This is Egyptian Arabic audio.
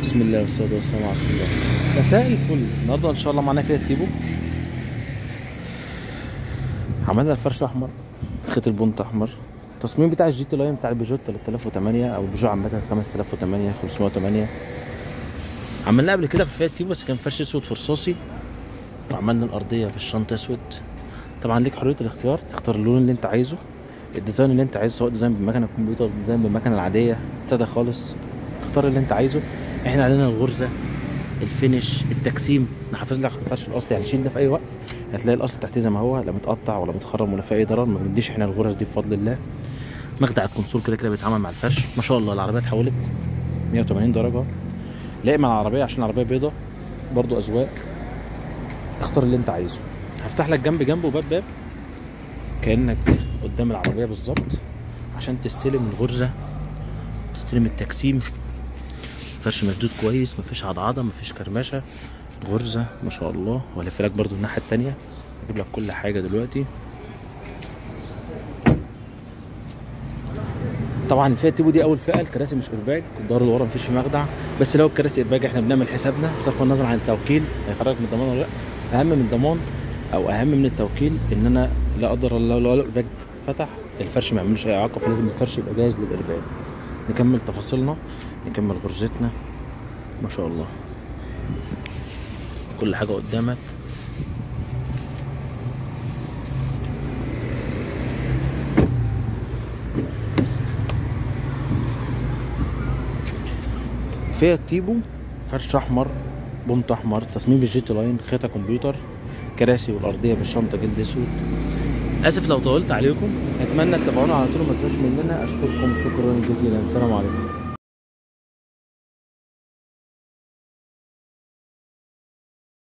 بسم الله والصلاة والسلام على رسول الله مساء الفل النهارده ان شاء الله معانا فيها تيبو عملنا الفرش احمر خيط البنط احمر التصميم بتاع الجي تي لاين بتاع البيجو 3008 او البيجو عامة 5008 508 عملناه قبل كده في فيها تيبو بس كان فرش اسود في رصاصي وعملنا الارضية بالشنطة اسود طبعا ليك حرية الاختيار تختار اللون اللي انت عايزه الديزاين اللي انت عايزه سواء ديزاين بالمكنه الكمبيوتر ديزاين بالمكنه العاديه ساده خالص اختار اللي انت عايزه احنا عندنا الغرزه الفينش التجسيم نحافظ لك على الفرش الاصلي يعني شيل ده في اي وقت هتلاقي الاصل تحتيه زي ما هو لا متقطع ولا متخرم ولا في اي ضرر ما بنديش احنا الغرز دي بفضل الله مخدع الكونسول كده كده بيتعامل مع الفرش ما شاء الله العربيه اتحولت 180 درجه لائم على العربيه عشان العربيه بيضه برضو اذواق اختار اللي انت عايزه هفتح لك جنب جنب وباب باب كانك قدام العربيه بالظبط عشان تستلم الغرزه تستلم التجسيم فرش مشدود كويس مفيش عضعضه مفيش كرمشه غرزه ما شاء الله والف لك برضو الناحيه التانية اجيب لك كل حاجه دلوقتي طبعا الفئه التيبو دي اول فئه الكراسي مش ارباج الظهر اللي ورا مفيش فيه مخدع بس لو الكراسي ارباج احنا بنعمل حسابنا بصرف النظر عن التوكيل هيخرجك من الضمان ولا لا اهم من الضمان او اهم من التوكيل ان انا لا قدر الله لو الارباج فتح الفرش ما يعملوش اي اعاقه فلازم الفرش يبقى جاهز للارباج نكمل تفاصيلنا نكمل غرزتنا ما شاء الله كل حاجه قدامك فيها تيبو فرش احمر بنط احمر تصميم الجيت لاين خيطه كمبيوتر كراسي والارضيه بالشنطه جلد اسود اسف لو طولت عليكم اتمنى تتابعونا على طول وما تنسوش مننا اشكركم شكرا جزيلا سلام عليكم